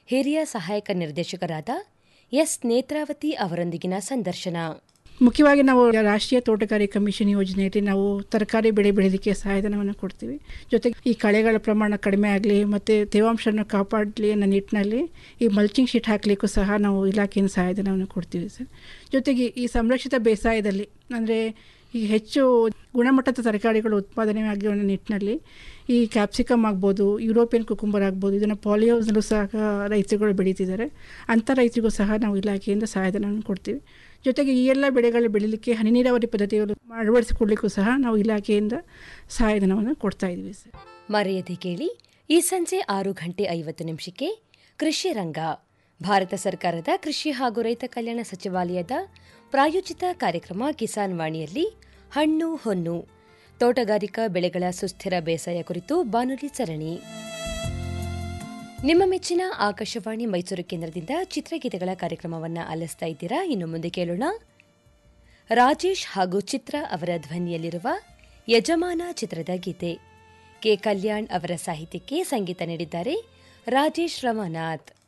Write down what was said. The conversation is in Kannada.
ಹಿರಿಯ ಸಹಾಯಕ ನಿರ್ದೇಶಕರಾದ ಎಸ್ ನೇತ್ರಾವತಿ ಅವರೊಂದಿಗಿನ ಸಂದರ್ಶನ ಮುಖ್ಯವಾಗಿ ನಾವು ರಾಷ್ಟ್ರೀಯ ತೋಟಗಾರಿಕೆ ಕಮಿಷನ್ ಯೋಜನೆಯಲ್ಲಿ ನಾವು ತರಕಾರಿ ಬೆಳೆ ಬೆಳೆಯೋದಕ್ಕೆ ಸಹಾಯಧನವನ್ನು ಕೊಡ್ತೀವಿ ಜೊತೆಗೆ ಈ ಕಳೆಗಳ ಪ್ರಮಾಣ ಕಡಿಮೆ ಆಗಲಿ ಮತ್ತು ತೇವಾಂಶವನ್ನು ಕಾಪಾಡಲಿ ಅನ್ನೋ ನಿಟ್ಟಿನಲ್ಲಿ ಈ ಮಲ್ಚಿಂಗ್ ಶೀಟ್ ಹಾಕಲಿಕ್ಕೂ ಸಹ ನಾವು ಇಲಾಖೆಯಿಂದ ಸಹಾಯಧನವನ್ನು ಕೊಡ್ತೀವಿ ಸರ್ ಜೊತೆಗೆ ಈ ಸಂರಕ್ಷಿತ ಬೇಸಾಯದಲ್ಲಿ ಅಂದರೆ ಈ ಹೆಚ್ಚು ಗುಣಮಟ್ಟದ ತರಕಾರಿಗಳು ಉತ್ಪಾದನೆ ಆಗಿರೋ ನಿಟ್ಟಿನಲ್ಲಿ ಈ ಕ್ಯಾಪ್ಸಿಕಮ್ ಆಗ್ಬೋದು ಯುರೋಪಿಯನ್ ಕುಕುಂಬರ್ ಆಗ್ಬೋದು ಇದನ್ನು ಪಾಲಿಯೋಸ್ನಲ್ಲೂ ಸಹ ರೈತರುಗಳು ಬೆಳೀತಿದ್ದಾರೆ ಅಂಥ ರೈತರಿಗೂ ಸಹ ನಾವು ಇಲಾಖೆಯಿಂದ ಸಹಾಯಧನವನ್ನು ಕೊಡ್ತೀವಿ ಜೊತೆಗೆ ಈ ಎಲ್ಲ ಬೆಳೆಗಳು ಬೆಳೀಲಿಕ್ಕೆ ಹನಿ ನೀರಾವರಿ ಪದ್ಧತಿಗಳು ಅಳವಡಿಸಿಕೊಡ್ಲಿಕ್ಕೂ ಸಹ ನಾವು ಇಲಾಖೆಯಿಂದ ಸಹಾಯಧನವನ್ನು ಕೊಡ್ತಾ ಇದ್ದೀವಿ ಸರ್ ಮರೆಯದೆ ಕೇಳಿ ಈ ಸಂಜೆ ಆರು ಗಂಟೆ ಐವತ್ತು ನಿಮಿಷಕ್ಕೆ ಕೃಷಿ ರಂಗ ಭಾರತ ಸರ್ಕಾರದ ಕೃಷಿ ಹಾಗೂ ರೈತ ಕಲ್ಯಾಣ ಸಚಿವಾಲಯದ ಪ್ರಾಯೋಜಿತ ಕಾರ್ಯಕ್ರಮ ಕಿಸಾನ್ ವಾಣಿಯಲ್ಲಿ ಹಣ್ಣು ಹೊನ್ನು ತೋಟಗಾರಿಕಾ ಬೆಳೆಗಳ ಸುಸ್ಥಿರ ಬೇಸಾಯ ಕುರಿತು ಬಾನುಲಿ ಸರಣಿ ನಿಮ್ಮ ಮೆಚ್ಚಿನ ಆಕಾಶವಾಣಿ ಮೈಸೂರು ಕೇಂದ್ರದಿಂದ ಚಿತ್ರಗೀತೆಗಳ ಕಾರ್ಯಕ್ರಮವನ್ನು ಆಲಿಸ್ತಾ ಇದ್ದೀರಾ ಇನ್ನು ಮುಂದೆ ಕೇಳೋಣ ರಾಜೇಶ್ ಹಾಗೂ ಚಿತ್ರ ಅವರ ಧ್ವನಿಯಲ್ಲಿರುವ ಯಜಮಾನ ಚಿತ್ರದ ಗೀತೆ ಕೆ ಕಲ್ಯಾಣ್ ಅವರ ಸಾಹಿತ್ಯಕ್ಕೆ ಸಂಗೀತ ನೀಡಿದ್ದಾರೆ ರಾಜೇಶ್ ರಮಾನಾಥ್